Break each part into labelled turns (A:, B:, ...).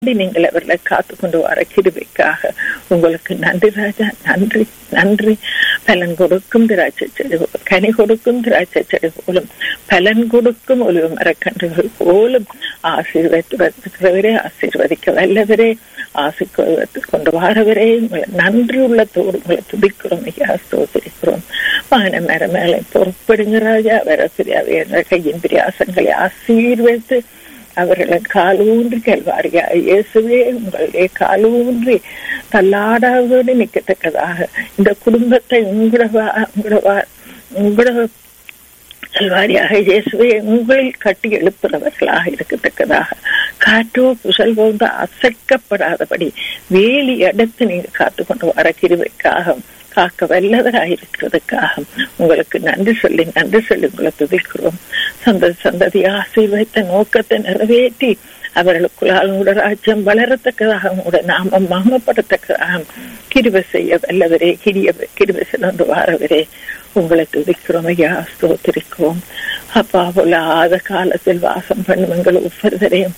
A: நீங்கள் அவர்களை காத்து கொண்டு வர கிருபைக்காக உங்களுக்கு நன்றி ராஜா நன்றி நன்றி பலன் கொடுக்கும் திராட்சை செடி போலும் கனி கொடுக்கும் திராட்சை செடி போலும் பலன் கொடுக்கும் ஒளிவு மரக்கன்றுகள் போலும் ஆசீர்வதிக்கிறவரே ஆசீர்வதிக்க வல்லவரே ஆசை கொண்டு வாரவரே உங்களை நன்றி உள்ளத்தோடு உங்களை துதிக்கிறோம் ஐயா ஸ்தோத்திரிக்கிறோம் வான மர மேலே பொறுப்படுங்க ராஜா வரசிரியாவே என்ற கையின் பிரியாசங்களை ஆசீர்வதித்து அவர்களை காலூன்றி கல்வாரியா இயேசுவே உங்களுடைய காலூன்றி தள்ளாடாதோடு நிற்கத்தக்கதாக இந்த குடும்பத்தை உங்களவா உங்களவா உங்கள கல்வாரியாக இயேசுவே உங்களில் கட்டி எழுப்புறவர்களாக இருக்கத்தக்கதாக காற்றோ புசல் போன்ற அசைக்கப்படாதபடி வேலி அடுத்து நீங்க காத்து கொண்டு வர கிருவைக்காக காக்க வல்லவராயிருக்கிறதுக்காக உங்களுக்கு நன்றி சொல்லி நன்றி சொல்லி உங்களை துதிக்கிறோம் சந்ததி சந்ததி ஆசீர்வைத்த நோக்கத்தை நிறைவேற்றி அவர்களுக்குள்ளால் உங்களோட ராஜ்யம் வளரத்தக்கதாக உங்களோட நாமம் மகமப்படத்தக்கதாக கிருப செய்ய வல்லவரே கிரிய கிருப சென்று வாரவரே உங்களை துதிக்கிறோம் ஐயா ஸ்தோத்திரிக்கிறோம் அப்பா பொல்லாத காலத்தில் வாசம் பண்ணும் எங்கள் ஒவ்வொருவரையும்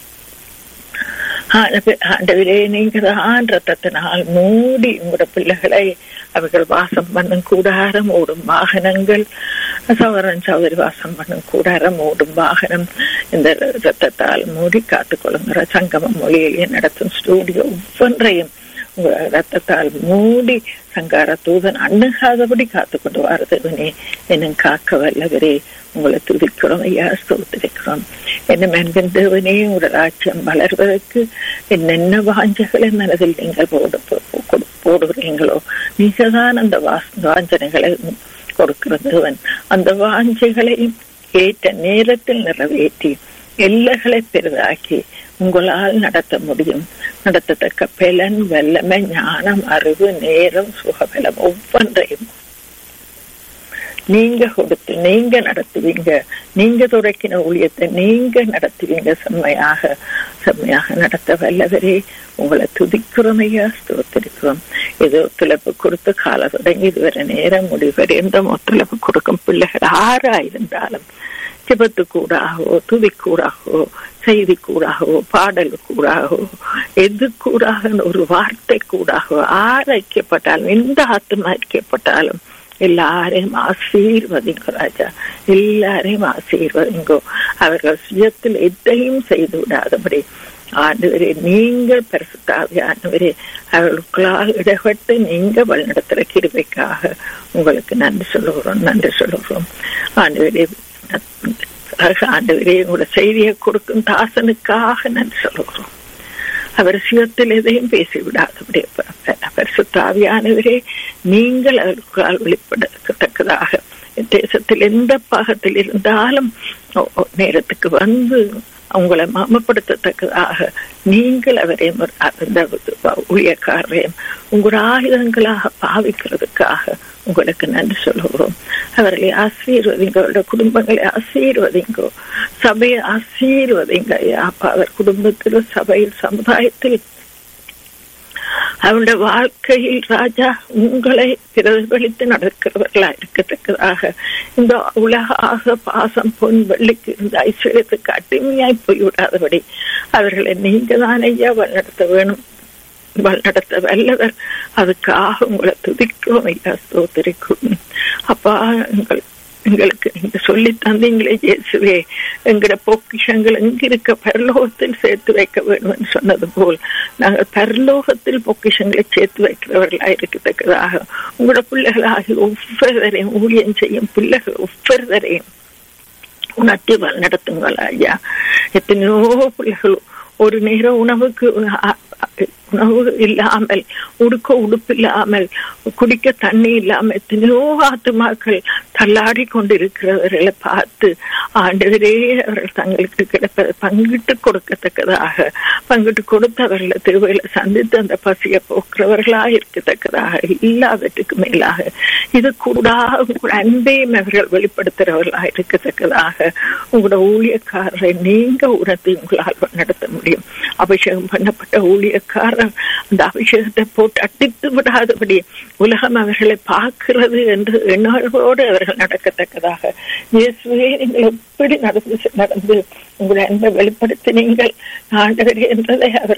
A: ஆண்டவரே நீங்க தான் ரத்தத்தினால் மூடி உங்களோட பிள்ளைகளை அவர்கள் வாசம் பண்ணும் கூடாரம் ஓடும் வாகனங்கள் சவரன் சௌதரி வாசம் பண்ணும் கூடாரம் ஓடும் வாகனம் இந்த ரத்தத்தால் மூடி காத்துக்கொள்ளுங்கிற சங்கம மொழியிலே நடத்தும் ஸ்டூடியோ ஒவ்வொன்றையும் ரத்தத்தால் மூடி சங்கார தூதன் அணுகாதபடி காத்து கொண்டு வாரதுவனே என்னும் காக்க வல்லவரே உங்களை துதிக்கிறோம் ஐயா ஸ்தோத்திரிக்கிறோம் என்ன மென்பின் தேவனே உங்களோட ராஜ்யம் வளர்வதற்கு என்னென்ன வாஞ்சகளை மனதில் நீங்கள் போடு போடுகிறீங்களோ நீங்க தான் அந்த வாஞ்சனைகளை கொடுக்கிற தேவன் அந்த வாஞ்சைகளையும் ஏற்ற நேரத்தில் நிறைவேற்றி எல்லைகளை பெரிதாக்கி உங்களால் நடத்த முடியும் நடத்தத்தக்க பலன் வல்லமை ஞானம் அறிவு நேரம் சுகபலம் ஒவ்வொன்றையும் நீங்க கொடுத்து நீங்க நடத்துவீங்க நீங்க துடைக்கின ஊழியத்தை நீங்க நடத்துவீங்க செம்மையாக செம்மையாக நடத்த வல்லவரே உங்களை துதிக்கிறோம் ஐயா ஸ்தோத்திரிக்கிறோம் ஏதோ ஒத்துழைப்பு கொடுத்து கால தொடங்கி இதுவரை நேரம் முடிவரை எந்த ஒத்துழைப்பு கொடுக்கும் பிள்ளைகள் ஆறாயிருந்தாலும் ஜபத்து கூடாகவோ துதி கூடாகவோ செய்தி கூடாகவோ பாடல் கூடாகவோ எது கூடாக ஒரு வார்த்தை கூடாகவோ ஆரைக்கப்பட்டாலும் எந்த ஆத்மா ஐக்கப்பட்டாலும் எல்லாரையும் ஆசீர்வதிங்கோ ராஜா எல்லாரையும் ஆசீர்வதிங்கோ அவர்கள் சுயத்தில் எதையும் செய்து விடாதபடி ஆண்டவரே நீங்கள் பரிசுத்தாவியானவரே அவர்களுக்களால் இடப்பட்டு நீங்க வழிநடத்துற கிருபைக்காக உங்களுக்கு நன்றி சொல்லுகிறோம் நன்றி சொல்லுகிறோம் ஆண்டவரே ஆண்டவரே உங்களோட செய்தியை கொடுக்கும் தாசனுக்காக நன்றி சொல்லுகிறோம் அவர் சிவத்தில் எதையும் பேசிவிடாதபடி பரிசுத்தாவியானவரே நீங்கள் அவர்களுக்கால் வெளிப்படத்தக்கதாக தேசத்தில் எந்த பாகத்தில் இருந்தாலும் நேரத்துக்கு வந்து அவங்களை மாமப்படுத்தத்தக்கதாக நீங்கள் அவரையும் அந்த ஊழியக்காரரையும் உங்களோட ஆயுதங்களாக பாவிக்கிறதுக்காக உங்களுக்கு நன்றி சொல்லுகிறோம் அவர்களை ஆசீர்வதிங்க அவருடைய குடும்பங்களை ஆசீர்வதிங்கோ சபையை ஆசீர்வதிங்க அப்பா அவர் குடும்பத்திலும் சபையில் சமுதாயத்தில் அவருடைய வாழ்க்கையில் ராஜா உங்களை பிரதிபலித்து நடக்கிறவர்களா இருக்கத்தக்கதாக இந்த உலக ஆச பாசம் பொன் வெள்ளிக்கு இந்த ஐஸ்வர்யத்துக்கு அடிமையாய் போய்விடாதபடி அவர்களை நீங்க தான் ஐயா வழிநடத்த வேணும் வழிநடத்த வல்லவர் அதுக்காக உங்களை துதிக்கிறோம் ஐயா ஸ்தோத்திரிக்கும் அப்பா எங்கள் எங்களுக்கு நீங்க சொல்லி தந்தீங்களே இயேசுவே எங்கட பொக்கிஷங்கள் எங்க இருக்க பரலோகத்தில் சேர்த்து வைக்க வேண்டும் சொன்னது போல் நாங்கள் பரலோகத்தில் பொக்கிஷங்களை சேர்த்து வைக்கிறவர்களா இருக்கத்தக்கதாக உங்களோட பிள்ளைகளாகி ஒவ்வொருவரையும் ஊழியம் செய்யும் பிள்ளைகள் ஒவ்வொருவரையும் உணர்த்தி நடத்துங்கள் ஐயா எத்தனையோ பிள்ளைகள் ஒரு நேரம் உணவுக்கு உணவு இல்லாமல் உடுக்க உடுப்பு இல்லாமல் குடிக்க தண்ணி இல்லாமல் எத்தனையோ ஆத்துமாக்கள் தள்ளாடி கொண்டிருக்கிறவர்களை பார்த்து ஆண்டவரே அவர்கள் தங்களுக்கு கிடைப்பதை பங்கிட்டு கொடுக்கத்தக்கதாக பங்கிட்டு கொடுத்து அவர்களை திருவையில சந்தித்து அந்த பசியை போக்குறவர்களாக இருக்கத்தக்கதாக இல்லாததுக்கு மேலாக இது கூட உங்களோட அன்பையும் அவர்கள் வெளிப்படுத்துறவர்களாக இருக்கத்தக்கதாக உங்களோட ஊழியக்காரரை நீங்க உணர்த்தி உங்களால் நடத்த முடியும் அபிஷேகம் பண்ணப்பட்ட ஊழியக்காரர் மாத்திரம் அந்த அபிஷேகத்தை போட்டு அட்டித்து விடாதபடி உலகம் அவர்களை பார்க்கிறது என்று எண்ணங்களோடு அவர்கள் நடக்கத்தக்கதாக இயேசுவே நீங்கள் எப்படி நடந்து நடந்து உங்களுடைய அன்பை வெளிப்படுத்தினீங்கள் ஆண்டவரே என்பதை அவர்